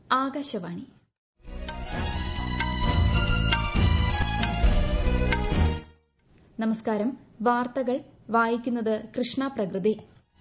ആകാശവാണി നമസ്കാരം വാർത്തകൾ വായിക്കുന്നത് കൃഷ്ണ പ്രകൃതി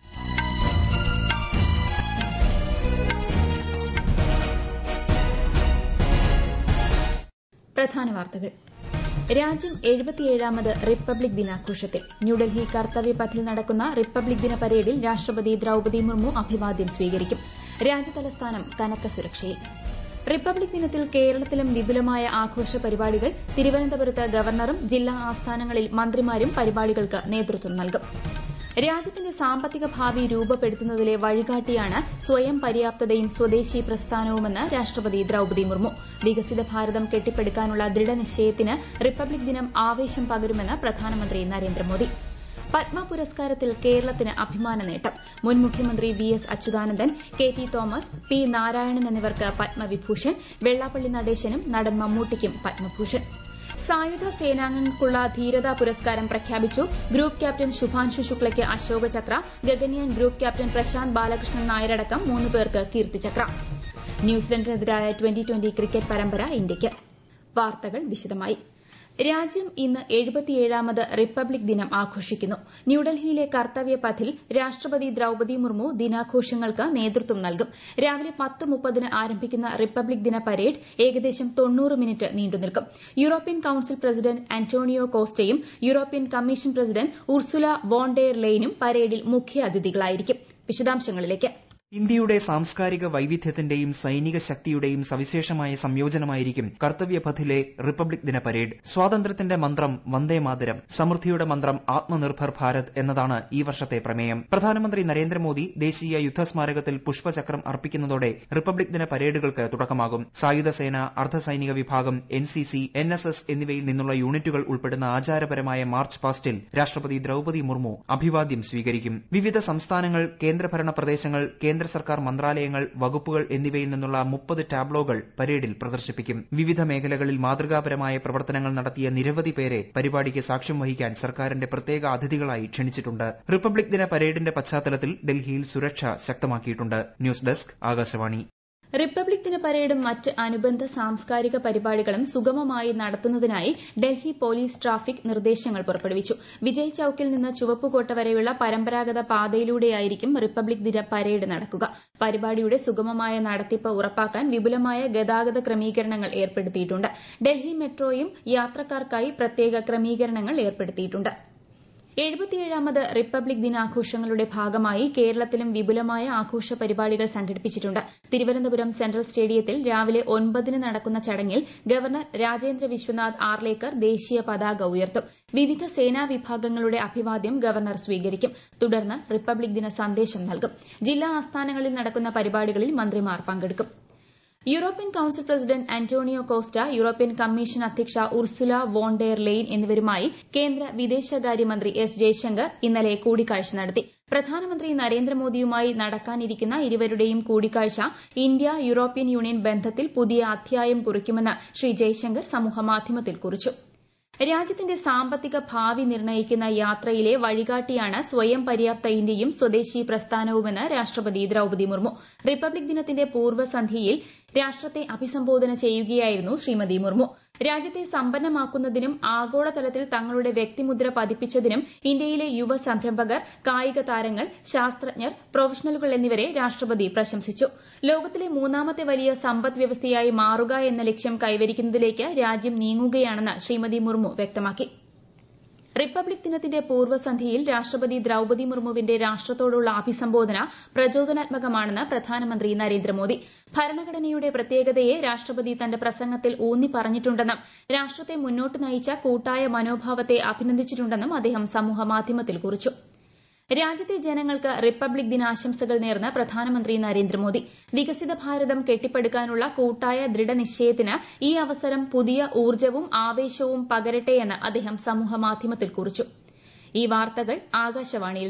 പ്രധാന വാർത്തകൾ രാജ്യം എഴുപത്തിയേഴാമത് റിപ്പബ്ലിക് ദിനാഘോഷത്തിൽ ന്യൂഡൽഹി കർത്തവ്യ പഥിൽ നടക്കുന്ന റിപ്പബ്ലിക് ദിന പരേഡിൽ രാഷ്ട്രപതി ദ്രൌപദി മുർമു അഭിവാദ്യം സ്വീകരിക്കും രാജ്യതലസ്ഥാനം കനത്ത സുരക്ഷയിൽ റിപ്പബ്ലിക് ദിനത്തിൽ കേരളത്തിലും വിപുലമായ ആഘോഷ പരിപാടികൾ തിരുവനന്തപുരത്ത് ഗവർണറും ജില്ലാ ആസ്ഥാനങ്ങളിൽ മന്ത്രിമാരും പരിപാടികൾക്ക് നേതൃത്വം നൽകും രാജ്യത്തിന്റെ സാമ്പത്തിക ഭാവി രൂപപ്പെടുത്തുന്നതിലെ വഴികാട്ടിയാണ് സ്വയം പര്യാപ്തതയും സ്വദേശി പ്രസ്ഥാനവുമെന്ന് രാഷ്ട്രപതി ദ്രൌപദി മുർമു വികസിത ഭാരതം കെട്ടിപ്പടുക്കാനുള്ള ദൃഢനിശ്ചയത്തിന് റിപ്പബ്ലിക് ദിനം ആവേശം പകരുമെന്ന് പ്രധാനമന്ത്രി നരേന്ദ്രമോദി പത്മ പുരസ്കാരത്തിൽ കേരളത്തിന് അഭിമാന നേട്ടം മുൻ മുഖ്യമന്ത്രി V S Achuthanandan K T Thomas P Narayanan എന്നിവർക്ക് പത്മവിഭൂഷൺ വെള്ളാപ്പള്ളി നടേശനും നടൻ മമ്മൂട്ടിക്കും പത്മഭൂഷൺ സായുധ സേനാംഗങ്ങൾക്കുള്ള ധീരതാ പുരസ്കാരം പ്രഖ്യാപിച്ചു ഗ്രൂപ്പ് ക്യാപ്റ്റൻ ശുഭാൻഷു ശുക്ലയ്ക്ക് അശോക ചക്ര ഗഗൻയാൻ ഗ്രൂപ്പ് ക്യാപ്റ്റൻ പ്രശാന്ത് ബാലകൃഷ്ണൻ നായരടക്കം മൂന്ന് പേർക്ക് കീർത്തിചക്ര ന്യൂസിലൻഡിനെതിരായ ട്വന്റി ട്വന്റി ക്രിക്കറ്റ് പരമ്പര ഇന്ത്യയ്ക്ക് വാർത്തകൾ വിശദമായി രാജ്യം ഇന്ന് എഴുപത്തിയേഴാമത് റിപ്പബ്ലിക് ദിനം ആഘോഷിക്കുന്നു ന്യൂഡൽഹിയിലെ കർത്തവ്യ പഥിൽ രാഷ്ട്രപതി ദ്രൌപദി മുർമു ദിനാഘോഷങ്ങൾക്ക് നേതൃത്വം നൽകും രാവിലെ പത്ത് മുപ്പതിന് ആരംഭിക്കുന്ന റിപ്പബ്ലിക് ദിന പരേഡ് ഏകദേശം തൊണ്ണൂറ് മിനിറ്റ് നീണ്ടുനിൽക്കും യൂറോപ്യൻ കൌൺസിൽ പ്രസിഡന്റ് അന്റോണിയോ കോസ്റ്റയും European commission president Ursula von der ലെയ്നും പരേഡിൽ മുഖ്യാതിഥികളായിരിക്കും വിശദാംശങ്ങളിലേക്ക് ഇന്ത്യയുടെ സാംസ്കാരിക വൈവിധ്യത്തിന്റെയും സൈനിക ശക്തിയുടെയും സവിശേഷമായ സംയോജനമായിരിക്കും കർത്തവ്യപഥിലെ റിപ്പബ്ലിക് ദിന പരേഡ് സ്വാതന്ത്ര്യത്തിന്റെ മന്ത്രം വന്ദേ മാതരം സമൃദ്ധിയുടെ മന്ത്രം ആത്മനിർഭർ ഭാരത് എന്നതാണ് ഈ വർഷത്തെ പ്രമേയം പ്രധാനമന്ത്രി നരേന്ദ്രമോദി ദേശീയ യുദ്ധസ്മാരകത്തിൽ പുഷ്പചക്രം അർപ്പിക്കുന്നതോടെ റിപ്പബ്ലിക് ദിന പരേഡുകൾക്ക് തുടക്കമാകും സായുധ സേന അർദ്ധസൈനിക വിഭാഗം N C C N S S എന്നിവയിൽ നിന്നുള്ള യൂണിറ്റുകൾ ഉൾപ്പെടുന്ന ആചാരപരമായ മാർച്ച് പാസ്റ്റിൽ രാഷ്ട്രപതി ദ്രൌപദി മുർമു അഭിവാദ്യം സ്വീകരിക്കും വിവിധ സംസ്ഥാനങ്ങൾ കേന്ദ്രഭരണ പ്രദേശങ്ങൾ കേന്ദ്ര സർക്കാർ മന്ത്രാലയങ്ങൾ വകുപ്പുകൾ എന്നിവയിൽ നിന്നുള്ള മുപ്പത് ടാബ്ലോകൾ പരേഡിൽ പ്രദർശിപ്പിക്കും വിവിധ മേഖലകളിൽ മാതൃകാപരമായ പ്രവർത്തനങ്ങൾ നടത്തിയ നിരവധി പേരെ പരിപാടിക്ക് സാക്ഷ്യം വഹിക്കാൻ സർക്കാരിന്റെ പ്രത്യേക അതിഥികളായി ക്ഷണിച്ചിട്ടുണ്ട് റിപ്പബ്ലിക് ദിന പരേഡിന്റെ പശ്ചാത്തലത്തിൽ ഡൽഹിയിൽ സുരക്ഷ ശക്തമാക്കിയിട്ടുണ്ട് ന്യൂസ് ഡെസ്ക് ആകാശവാണി റിപ്പബ്ലിക് ദിന പരേഡും മറ്റ് അനുബന്ധ സാംസ്കാരിക പരിപാടികളും സുഗമമായി നടത്തുന്നതിനായി ഡൽഹി പോലീസ് ട്രാഫിക് നിർദ്ദേശങ്ങൾ പുറപ്പെടുവിച്ചു വിജയ് ചൌക്കിൽ നിന്ന് ചുവപ്പുകോട്ട വരെയുള്ള പരമ്പരാഗത പാതയിലൂടെയായിരിക്കും റിപ്പബ്ലിക് ദിന പരേഡ് നടക്കുക പരിപാടിയുടെ സുഗമമായ നടത്തിപ്പ് ഉറപ്പാക്കാൻ വിപുലമായ ഗതാഗത ക്രമീകരണങ്ങൾ ഏർപ്പെടുത്തിയിട്ടുണ്ട് ഡൽഹി മെട്രോയും യാത്രക്കാർക്കായി പ്രത്യേക ക്രമീകരണങ്ങൾ ഏർപ്പെടുത്തിയിട്ടുണ്ട് എഴുപത്തിയേഴാമത് റിപ്പബ്ലിക് ദിനാഘോഷങ്ങളുടെ ഭാഗമായി കേരളത്തിലും വിപുലമായ ആഘോഷ പരിപാടികൾ സംഘടിപ്പിച്ചിട്ടുണ്ട് തിരുവനന്തപുരം സെൻട്രൽ സ്റ്റേഡിയത്തിൽ രാവിലെ ഒൻപതിന് നടക്കുന്ന ചടങ്ങിൽ ഗവർണർ രാജേന്ദ്ര വിശ്വനാഥ് ആർലേക്കർ ദേശീയ പതാക ഉയർത്തും വിവിധ സേനാ വിഭാഗങ്ങളുടെ അഭിവാദ്യം ഗവർണർ സ്വീകരിക്കും തുടർന്ന് റിപ്പബ്ലിക് ദിന സന്ദേശം നൽകും ജില്ലാ ആസ്ഥാനങ്ങളിൽ നടക്കുന്ന പരിപാടികളിൽ മന്ത്രിമാർ പങ്കെടുക്കും European council president Antonio Costa European commission അധ്യക്ഷ ഉർസുല വോൺ ഡെയർ ലെയ്ൻ എന്നിവരുമായി കേന്ദ്ര വിദേശകാര്യമന്ത്രി എസ് ജയശങ്കർ ഇന്നലെ കൂടിക്കാഴ്ച നടത്തി പ്രധാനമന്ത്രി നരേന്ദ്രമോദിയുമായി നടക്കാനിരിക്കുന്ന ഇരുവരുടെയും കൂടിക്കാഴ്ച ഇന്ത്യ യൂറോപ്യൻ യൂണിയൻ ബന്ധത്തിൽ പുതിയ അധ്യായം കുറിക്കുമെന്ന് ശ്രീ ജയശങ്കർ സമൂഹമാധ്യമത്തിൽ കുറിച്ചു രാജ്യത്തിന്റെ സാമ്പത്തിക ഭാവി നിർണ്ണയിക്കുന്ന യാത്രയിലെ വഴികാട്ടിയാണ് സ്വയം പര്യാപ്ത ഇന്ത്യയും സ്വദേശി പ്രസ്ഥാനവുമെന്ന് രാഷ്ട്രപതി ദ്രൌപദി മുർമു റിപ്പബ്ലിക് ദിനത്തിന്റെ പൂർവ്വസന്ധ്യയിൽ രാഷ്ട്രത്തെ അഭിസംബോധന ചെയ്യുകയായിരുന്നു ശ്രീമതി മുർമു രാജ്യത്തെ സമ്പന്നമാക്കുന്നതിനും ആഗോളതലത്തിൽ തങ്ങളുടെ വ്യക്തിമുദ്ര പതിപ്പിച്ചതിനും ഇന്ത്യയിലെ യുവ സംരംഭകർ കായിക താരങ്ങൾ ശാസ്ത്രജ്ഞർ പ്രൊഫഷണലുകൾ എന്നിവരെ രാഷ്ട്രപതി പ്രശംസിച്ചു ലോകത്തിലെ മൂന്നാമത്തെ വലിയ സമ്പദ് വ്യവസ്ഥയായി മാറുക എന്ന ലക്ഷ്യം കൈവരിക്കുന്നതിലേക്ക് രാജ്യം നീങ്ങുകയാണെന്ന് ശ്രീമതി മുർമു വ്യക്തമാക്കി റിപ്പബ്ലിക് ദിനത്തിന്റെ പൂർവ്വസന്ധ്യയിൽ രാഷ്ട്രപതി ദ്രൌപദി മുർമുവിന്റെ രാഷ്ട്രത്തോടുള്ള അഭിസംബോധന പ്രചോദനാത്മകമാണെന്ന് പ്രധാനമന്ത്രി നരേന്ദ്രമോദി ഭരണഘടനയുടെ പ്രത്യേകതയെ രാഷ്ട്രപതി തന്റെ പ്രസംഗത്തിൽ ഊന്നി പറഞ്ഞിട്ടുണ്ടെന്നും രാഷ്ട്രത്തെ മുന്നോട്ട് നയിച്ച കൂട്ടായ മനോഭാവത്തെ അഭിനന്ദിച്ചിട്ടുണ്ടെന്നും അദ്ദേഹം സമൂഹമാധ്യമത്തിൽ കുറിച്ചു രാജ്യത്തെ ജനങ്ങൾക്ക് റിപ്പബ്ലിക് ദിനാശംസകൾ നേർന്ന് പ്രധാനമന്ത്രി നരേന്ദ്രമോദി വികസിത ഭാരതം കെട്ടിപ്പടുക്കാനുള്ള കൂട്ടായ ദൃഢനിശ്ചയത്തിന് ഈ അവസരം പുതിയ ഊർജ്ജവും ആവേശവും പകരട്ടെയെന്ന് അദ്ദേഹം സമൂഹമാധ്യമത്തിൽ കുറിച്ചു ഈ വാർത്തകൾ ആകാശവാണിയിൽ നിന്ന്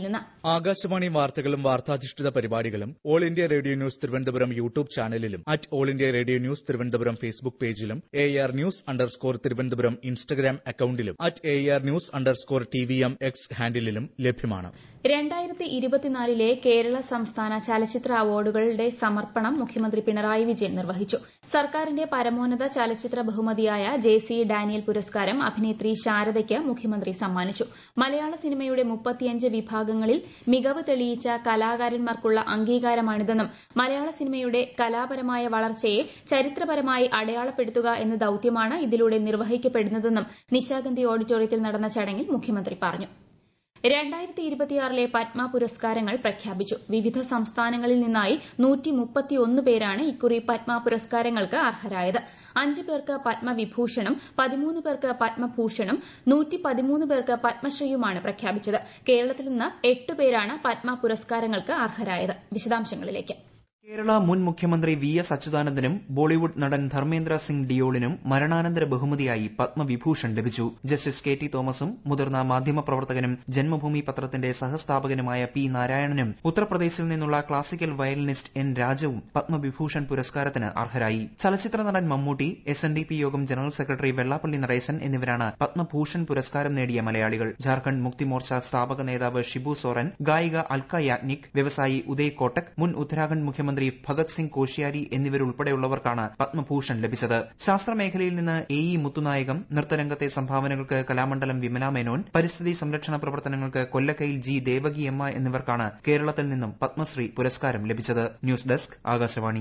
ആകാശവാണി വാർത്തകളും വാർത്താധിഷ്ഠിത പരിപാടികളും all India radio news Thiruvananthapuram YouTube ചാനലിലും at all India radio news Thiruvananthapuram Facebook പേജിലും A R news underscore Thiruvananthapuram Instagram അക്കൌണ്ടിലും at A R news underscore T V M X ഹാൻഡിലും ലഭ്യമാണ് രണ്ടായിരത്തി ഇരുപത്തിനാലിലെ കേരള സംസ്ഥാന ചലച്ചിത്ര അവാർഡുകളുടെ സമർപ്പണം മുഖ്യമന്ത്രി പിണറായി വിജയൻ നിർവഹിച്ചു സർക്കാരിന്റെ പരമോന്നത ചലച്ചിത്ര ബഹുമതിയായ ജെ സി ഡാനിയൽ പുരസ്കാരം അഭിനേത്രി ശാരദയ്ക്ക് മുഖ്യമന്ത്രി സമ്മാനിച്ചു മലയാള സിനിമയുടെ മുപ്പത്തിയഞ്ച് വിഭാഗങ്ങളിൽ മികവ് തെളിയിച്ച കലാകാരന്മാർക്കുള്ള അംഗീകാരമാണിതെന്നും മലയാള സിനിമയുടെ കലാപരമായ വളർച്ചയെ ചരിത്രപരമായി അടയാളപ്പെടുത്തുക എന്ന ദൌത്യമാണ് ഇതിലൂടെ നിർവഹിക്കപ്പെടുന്നതെന്നും നിശാഗന്ധി ഓഡിറ്റോറിയത്തിൽ നടന്ന ചടങ്ങിൽ മുഖ്യമന്ത്രി പറഞ്ഞു രണ്ടായിരത്തി ഇരുപത്തിയാറിലെ പത്മ പുരസ്കാരങ്ങൾ പ്രഖ്യാപിച്ചു വിവിധ സംസ്ഥാനങ്ങളിൽ നിന്നായി നൂറ്റി മുപ്പത്തിയൊന്ന് പേരാണ് ഇക്കുറി പത്മ പുരസ്കാരങ്ങൾക്ക് അർഹരായത് അഞ്ച് പേർക്ക് പത്മവിഭൂഷണും പതിമൂന്ന് പേർക്ക് പത്മഭൂഷണും നൂറ്റി പതിമൂന്ന് പേർക്ക് പത്മശ്രീയുമാണ് പ്രഖ്യാപിച്ചത് കേരളത്തിൽ നിന്ന് എട്ട് പേരാണ് പത്മ പുരസ്കാരങ്ങൾക്ക് അർഹരായത് വിശദാംശങ്ങളിലേക്ക് കേരള മുൻ മുഖ്യമന്ത്രി വി എസ് അച്യുതാനന്ദനും ബോളിവുഡ് നടൻ ധർമ്മേന്ദ്ര സിംഗ് ഡിയോളിനും മരണാനന്തര ബഹുമതിയായി പത്മവിഭൂഷൺ ലഭിച്ചു ജസ്റ്റിസ് കെ ടി തോമസും മുതിർന്ന മാധ്യമപ്രവർത്തകനും ജന്മഭൂമി പത്രത്തിന്റെ സഹസ്ഥാപകനുമായ പി നാരായണനും ഉത്തർപ്രദേശിൽ നിന്നുള്ള ക്ലാസിക്കൽ വയലിനിസ്റ്റ് എൻ രാജവും പത്മവിഭൂഷൺ പുരസ്കാരത്തിന് അർഹരായി ചലച്ചിത്ര നടൻ Mammootty S N D P Yogam general secretary Vellappally Natesan എന്നിവരാണ് പത്മഭൂഷൺ പുരസ്കാരം നേടിയ മലയാളികൾ ജാർഖണ്ഡ് മുക്തി മോർച്ച സ്ഥാപക നേതാവ് ഷിബു സോറൻ ഗായിക അൽക്ക യാഗ്നിക് വ്യവസായി ഉദയ് കോട്ടക് മുൻ ഉത്തരാഖണ്ഡ് മുഖ്യമന്ത്രി ഭഗത് സിംഗ് കോശ്യാരി എന്നിവരുൾപ്പെടെയുള്ളവർക്കാണ് പത്മഭൂഷൺ ലഭിച്ചത് ശാസ്ത്രമേഖലയിൽ നിന്ന് എ ഇ മുത്തുനായകം നൃത്തരംഗത്തെ സംഭാവനകൾക്ക് കലാമണ്ഡലം വിമല മേനോൻ പരിസ്ഥിതി സംരക്ഷണ പ്രവർത്തനങ്ങൾക്ക് കൊല്ലക്കയിൽ ജി ദേവകിയമ്മ എന്നിവർക്കാണ് കേരളത്തിൽ നിന്നും പത്മശ്രീ പുരസ്കാരം ലഭിച്ചത് ന്യൂസ് ഡെസ്ക് ആകാശവാണി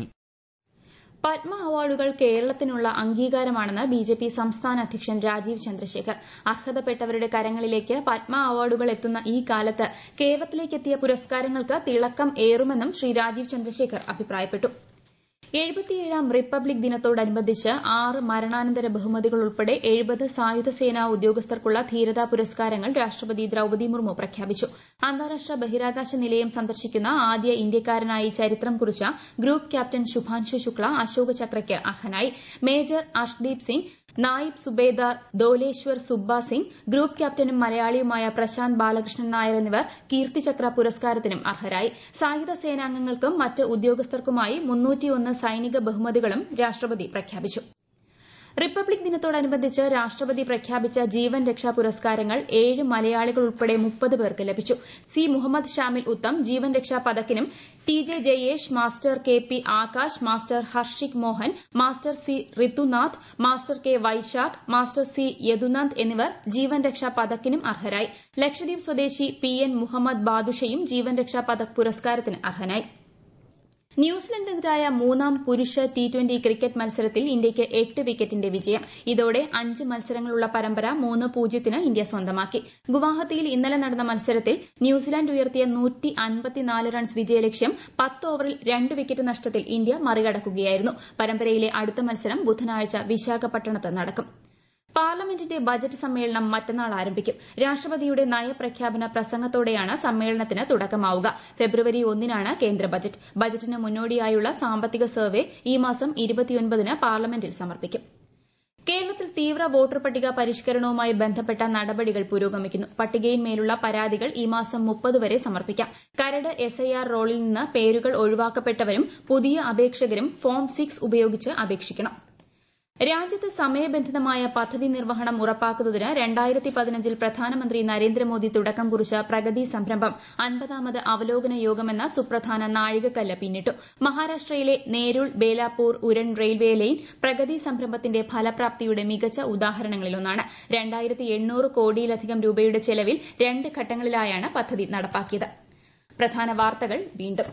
പത്മ അവാർഡുകൾ കേരളത്തിനുള്ള അംഗീകാരമാണെന്ന് ബി ജെ പി സംസ്ഥാന അധ്യക്ഷൻ രാജീവ് ചന്ദ്രശേഖർ അർഹതപ്പെട്ടവരുടെ കരങ്ങളിലേക്ക് പത്മ അവാർഡുകൾ എത്തുന്ന ഈ കാലത്ത് കേരളത്തിലേക്കെത്തിയ പുരസ്കാരങ്ങൾക്ക് തിളക്കം ഏറുമെന്നും ശ്രീ രാജീവ് ചന്ദ്രശേഖർ അഭിപ്രായപ്പെട്ടു എഴുപത്തിയേഴാം റിപ്പബ്ലിക് ദിനത്തോടനുബന്ധിച്ച് ആറ് മരണാനന്തര ബഹുമതികൾ ഉൾപ്പെടെ എഴുപത് സായുധ സേനാ ഉദ്യോഗസ്ഥർക്കുള്ള ധീരതാ പുരസ്കാരങ്ങൾ രാഷ്ട്രപതി ദ്രൌപദി മുർമു പ്രഖ്യാപിച്ചു അന്താരാഷ്ട്ര ബഹിരാകാശ നിലയം സന്ദർശിക്കുന്ന ആദ്യ ഇന്ത്യക്കാരനായി ചരിത്രം കുറിച്ച ഗ്രൂപ്പ് ക്യാപ്റ്റൻ ശുഭാൻശു ശുക്ല അശോക ചക്രയ്ക്ക് അർഹനായി മേജർ അർഷ്ദീപ് സിംഗ് നായിബ് സുബേദാർ ദോലേശ്വർ സുബ്ബ സിംഗ് ഗ്രൂപ്പ് ക്യാപ്റ്റനും മലയാളിയുമായ പ്രശാന്ത് ബാലകൃഷ്ണൻ നായർ എന്നിവർ കീർത്തിചക്ര പുരസ്കാരത്തിനും അർഹരായി സായുധ സേനാംഗങ്ങൾക്കും മറ്റ് ഉദ്യോഗസ്ഥർക്കുമായി മുന്നൂറ്റിയൊന്ന് സൈനിക ബഹുമതികളും രാഷ്ട്രപതി പ്രഖ്യാപിച്ചു റിപ്പബ്ലിക് ദിനത്തോടനുബന്ധിച്ച് രാഷ്ട്രപതി പ്രഖ്യാപിച്ച ജീവൻ രക്ഷാ പുരസ്കാരങ്ങൾ ഏഴ് മലയാളികൾ ഉൾപ്പെടെ മുപ്പത് പേർക്ക് ലഭിച്ചു സി മുഹമ്മദ് ഷാമിൽ ഉത്തം ജീവൻ രക്ഷാ പദക്കിനും T J Jayesh master K P Akash master Harshik Mohan master C Rithunath master K Vaishakh master C Yadunand എന്നിവർ ജീവൻ രക്ഷാ പദക്കിനും അർഹരായി ലക്ഷദ്വീപ് സ്വദേശി പി എൻ മുഹമ്മദ് ബാദുഷയും ജീവൻ രക്ഷാ പദക് പുരസ്കാരത്തിന് അർഹനായി ന്യൂസിലൻഡിനെതിരായ മൂന്നാം പുരുഷ ടി ട്വന്റി ക്രിക്കറ്റ് മത്സരത്തിൽ ഇന്ത്യയ്ക്ക് എട്ട് വിക്കറ്റിന്റെ വിജയം ഇതോടെ അഞ്ച് മത്സരങ്ങളുള്ള പരമ്പര മൂന്ന് പൂജ്യത്തിന് ഇന്ത്യ സ്വന്തമാക്കി ഗുവാഹത്തിയിൽ ഇന്നലെ നടന്ന മത്സരത്തിൽ ന്യൂസിലാൻഡ് ഉയർത്തിയ നൂറ്റി അൻപത്തിനാല് റൺസ് വിജയലക്ഷ്യം പത്ത് ഓവറിൽ രണ്ട് വിക്കറ്റ് നഷ്ടത്തിൽ ഇന്ത്യ മറികടക്കുകയായിരുന്നു പരമ്പരയിലെ അടുത്ത മത്സരം ബുധനാഴ്ച വിശാഖപട്ടണത്ത് നടക്കും പാർലമെന്റിന്റെ ബജറ്റ് സമ്മേളനം മറ്റന്നാൾ ആരംഭിക്കും രാഷ്ട്രപതിയുടെ നയപ്രഖ്യാപന പ്രസംഗത്തോടെയാണ് സമ്മേളനത്തിന് തുടക്കമാവുക ഫെബ്രുവരി ഒന്നിനാണ് കേന്ദ്ര ബജറ്റ് ബജറ്റിന് മുന്നോടിയായുള്ള സാമ്പത്തിക സർവേ ഈ മാസം ഇരുപത്തിയൊൻപതിന് പാർലമെന്റിൽ സമർപ്പിക്കും കേരളത്തിൽ തീവ്ര വോട്ടർ പട്ടിക പരിഷ്കരണവുമായി ബന്ധപ്പെട്ട നടപടികൾ പുരോഗമിക്കുന്നു പട്ടികയിന്മേലുള്ള പരാതികൾ ഈ മാസം മുപ്പത് വരെ സമർപ്പിക്കാം കരട് എസ്ഐആർ റോളിൽ നിന്ന് പേരുകൾ ഒഴിവാക്കപ്പെട്ടവരും പുതിയ അപേക്ഷകരും ഫോം സിക്സ് ഉപയോഗിച്ച് അപേക്ഷിക്കണം രാജ്യത്ത് സമയബന്ധിതമായ പദ്ധതി നിർവഹണം ഉറപ്പാക്കുന്നതിന് രണ്ടായിരത്തി പതിനഞ്ചിൽ പ്രധാനമന്ത്രി നരേന്ദ്രമോദി തുടക്കം കുറിച്ച പ്രഗതി സംരംഭം അൻപതാമത് അവലോകന യോഗമെന്ന സുപ്രധാന നാഴികക്കല്ല് പിന്നിട്ടു മഹാരാഷ്ട്രയിലെ നേരുൾ ബേലാപൂർ ഉരൺ റെയിൽവേ ലൈൻ പ്രഗതി സംരംഭത്തിന്റെ ഫലപ്രാപ്തിയുടെ മികച്ച ഉദാഹരണങ്ങളിലൊന്നാണ് രണ്ടായിരത്തി എണ്ണൂറ് കോടിയിലധികം രൂപയുടെ ചെലവിൽ രണ്ട് ഘട്ടങ്ങളിലായാണ് പദ്ധതി നടപ്പാക്കിയത് പ്രധാന വാർത്തകൾ വീണ്ടും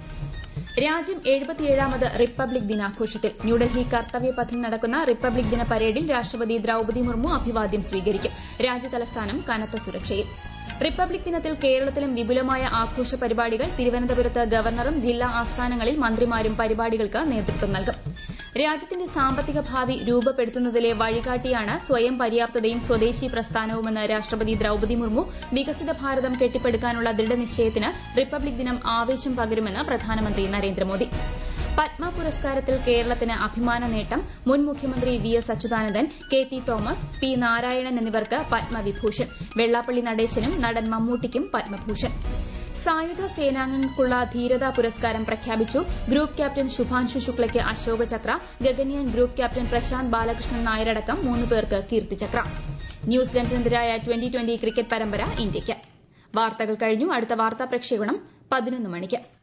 രാജ്യം എഴുപത്തിയേഴാമത് റിപ്പബ്ലിക് ദിനാഘോഷത്തിൽ ന്യൂഡൽഹി കർത്തവ്യപഥിൽ നടക്കുന്ന റിപ്പബ്ലിക് ദിന പരേഡിൽ രാഷ്ട്രപതി ദ്രൌപദി മുർമു അഭിവാദ്യം സ്വീകരിക്കും രാജ്യതലസ്ഥാനം കനത്ത സുരക്ഷയിൽ റിപ്പബ്ലിക് ദിനത്തിൽ കേരളത്തിലും വിപുലമായ ആഘോഷ പരിപാടികൾ തിരുവനന്തപുരത്ത് ഗവർണറും ജില്ലാ ആസ്ഥാനങ്ങളിൽ മന്ത്രിമാരും പരിപാടികൾക്ക് നേതൃത്വം നൽകും രാജ്യത്തിന്റെ സാമ്പത്തിക ഭാവി രൂപപ്പെടുത്തുന്നതിലെ വഴികാട്ടിയാണ് സ്വയം പര്യാപ്തതയും സ്വദേശി പ്രസ്ഥാനവുമെന്ന് രാഷ്ട്രപതി ദ്രൌപദി മുർമു വികസിത ഭാരതം കെട്ടിപ്പടുക്കാനുള്ള ദൃഢനിശ്ചയത്തിന് റിപ്പബ്ലിക് ദിനം ആവേശം പകരുമെന്ന് പ്രധാനമന്ത്രി നരേന്ദ്രമോദി പത്മ പുരസ്കാരത്തിൽ കേരളത്തിന് അഭിമാന നേട്ടം മുൻ മുഖ്യമന്ത്രി V S Achuthanandan K T Thomas P Narayanan എന്നിവർക്ക് പത്മവിഭൂഷൺ വെള്ളാപ്പള്ളി നടേശനും നടൻ മമ്മൂട്ടിക്കും പത്മഭൂഷൺ സായുധ സേനാംഗങ്ങൾക്കുള്ള ധീരതാ പുരസ്കാരം പ്രഖ്യാപിച്ചു ഗ്രൂപ്പ് ക്യാപ്റ്റൻ ശുഭാൻഷു ശുക്ലയ്ക്ക് അശോക ചക്ര ഗഗനിയൻ ഗ്രൂപ്പ് ക്യാപ്റ്റൻ പ്രശാന്ത് ബാലകൃഷ്ണൻ നായരടക്കം മൂന്ന് പേർക്ക് കീർത്തിചക്ര ന്യൂസിലൻഡിനെതിരായ ട്വന്റി ട്വന്റി ക്രിക്കറ്റ് പരമ്പര ഇന്ത്യയ്ക്ക് വാർത്തകൾ കഴിഞ്ഞു അടുത്ത വാർത്താ പ്രക്ഷേപണം പതിനൊന്ന് മണിക്ക്